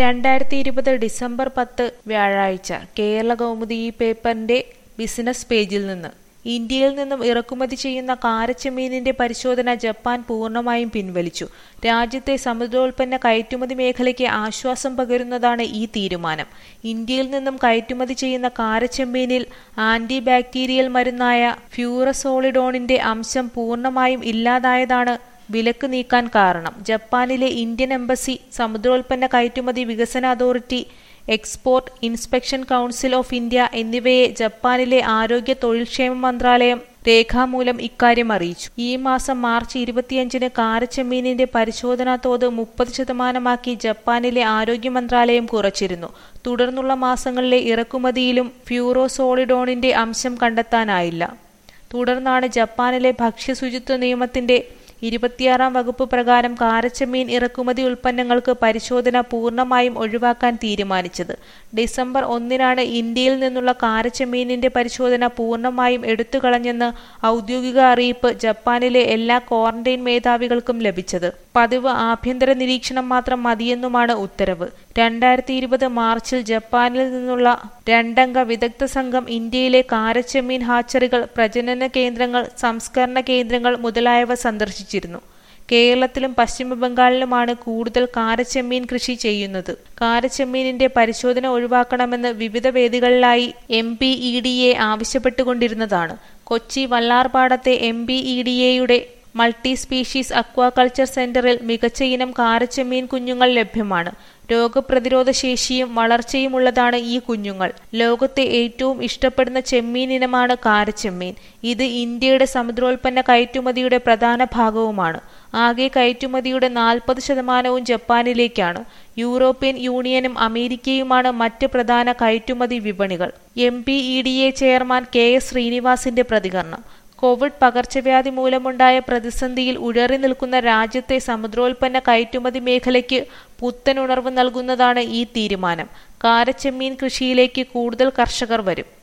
രണ്ടായിരത്തി ഇരുപത് ഡിസംബർ പത്ത് വ്യാഴാഴ്ച കേരള കൗമുദി ഈ പേപ്പറിന്റെ ബിസിനസ് പേജിൽ നിന്ന് ഇന്ത്യയിൽ നിന്നും ഇറക്കുമതി ചെയ്യുന്ന കാരച്ചെമ്മീനിന്റെ പരിശോധന ജപ്പാൻ പൂർണ്ണമായും പിൻവലിച്ചു രാജ്യത്തെ സമുദ്രോൽപ്പന്ന കയറ്റുമതി മേഖലയ്ക്ക് ആശ്വാസം പകരുന്നതാണ് ഈ തീരുമാനം ഇന്ത്യയിൽ നിന്നും കയറ്റുമതി ചെയ്യുന്ന കാരച്ചെമ്മീനിൽ ആന്റി ബാക്ടീരിയൽ മരുന്നായ ഫ്യൂറസോളിഡോണിന്റെ അംശം പൂർണ്ണമായും ഇല്ലാതായതാണ് വിലക്ക് നീക്കാൻ കാരണം ജപ്പാനിലെ ഇന്ത്യൻ എംബസി സമുദ്രോൽപ്പന്ന കയറ്റുമതി വികസന authority export inspection council of India എന്നിവയെ ജപ്പാനിലെ ആരോഗ്യ തൊഴിൽക്ഷേമ മന്ത്രാലയം രേഖാമൂലം ഇക്കാര്യം അറിയിച്ചു ഈ മാസം മാർച്ച് ഇരുപത്തിയഞ്ചിന് കാരച്ചെമ്മീനിന്റെ പരിശോധനാ തോത് മുപ്പത് ശതമാനമാക്കി ജപ്പാനിലെ ആരോഗ്യ മന്ത്രാലയം കുറച്ചിരുന്നു തുടർന്നുള്ള മാസങ്ങളിലെ ഇറക്കുമതിയിലും ഫ്യൂറോസോളിഡോണിന്റെ അംശം കണ്ടെത്താനായില്ല തുടർന്നാണ് ജപ്പാനിലെ ഭക്ഷ്യശുചിത്വ നിയമത്തിന്റെ ഇരുപത്തിയാറാം വകുപ്പ് പ്രകാരം കാരച്ചമീൻ ഇറക്കുമതി ഉൽപ്പന്നങ്ങൾക്ക് പരിശോധന പൂർണ്ണമായും ഒഴിവാക്കാൻ തീരുമാനിച്ചത് ഡിസംബർ ഒന്നിനാണ് ഇന്ത്യയിൽ നിന്നുള്ള കാരച്ചമീനിന്റെ പരിശോധന പൂർണ്ണമായും എടുത്തുകളഞ്ഞെന്ന് ഔദ്യോഗിക അറിയിപ്പ് ജപ്പാനിലെ എല്ലാ ക്വാറന്റൈൻ മേധാവികൾക്കും ലഭിച്ചത് പതിവ് ആഭ്യന്തര നിരീക്ഷണം മാത്രം മതിയെന്നുമാണ് ഉത്തരവ് രണ്ടായിരത്തി ഇരുപത് മാർച്ചിൽ ജപ്പാനിൽ നിന്നുള്ള രണ്ടംഗ വിദഗ്ധ സംഘം ഇന്ത്യയിലെ കാരച്ചെമ്മീൻ ഹാച്ചറികൾ പ്രജനന കേന്ദ്രങ്ങൾ സംസ്കരണ കേന്ദ്രങ്ങൾ മുതലായവ സന്ദർശിച്ചിരുന്നു കേരളത്തിലും പശ്ചിമ ബംഗാളിലുമാണ് കൂടുതൽ കാരച്ചെമ്മീൻ കൃഷി ചെയ്യുന്നത് കാരച്ചെമ്മീനിന്റെ പരിശോധന ഒഴിവാക്കണമെന്ന് വിവിധ വേദികളിലായി M P E D A ആവശ്യപ്പെട്ടുകൊണ്ടിരുന്നതാണ് കൊച്ചി വല്ലാർപാടത്തെ എം പി ഇ ഡി എയുടെ മൾട്ടി സ്പീഷീസ് അക്വാകൾച്ചർ സെന്ററിൽ മികച്ച ഇനം കാരച്ചെമ്മീൻ കുഞ്ഞുങ്ങൾ ലഭ്യമാണ് രോഗപ്രതിരോധ ശേഷിയും വളർച്ചയും ഉള്ളതാണ് ഈ കുഞ്ഞുങ്ങൾ ലോകത്തെ ഏറ്റവും ഇഷ്ടപ്പെടുന്ന ചെമ്മീൻ ഇനമാണ് കാരച്ചെമ്മീൻ ഇത് ഇന്ത്യയുടെ സമുദ്രോൽപ്പന്ന കയറ്റുമതിയുടെ പ്രധാന ഭാഗവുമാണ് ആകെ കയറ്റുമതിയുടെ നാൽപ്പത് ശതമാനവും ജപ്പാനിലേക്കാണ് യൂറോപ്യൻ യൂണിയനും അമേരിക്കയുമാണ് മറ്റ് പ്രധാന കയറ്റുമതി വിപണികൾ M P E D A chairman K S ശ്രീനിവാസിന്റെ പ്രതികരണം കോവിഡ് പകർച്ചവ്യാധി മൂലമുണ്ടായ പ്രതിസന്ധിയിൽ ഉഴറി നിൽക്കുന്ന രാജ്യത്തെ സമുദ്രോൽപ്പന്ന കയറ്റുമതി മേഖലയ്ക്ക് പുത്തനുണർവ് നൽകുന്നതാണ് ഈ തീരുമാനം കാരച്ചെമ്മീൻ കൃഷിയിലേക്ക് കൂടുതൽ കർഷകർ വരും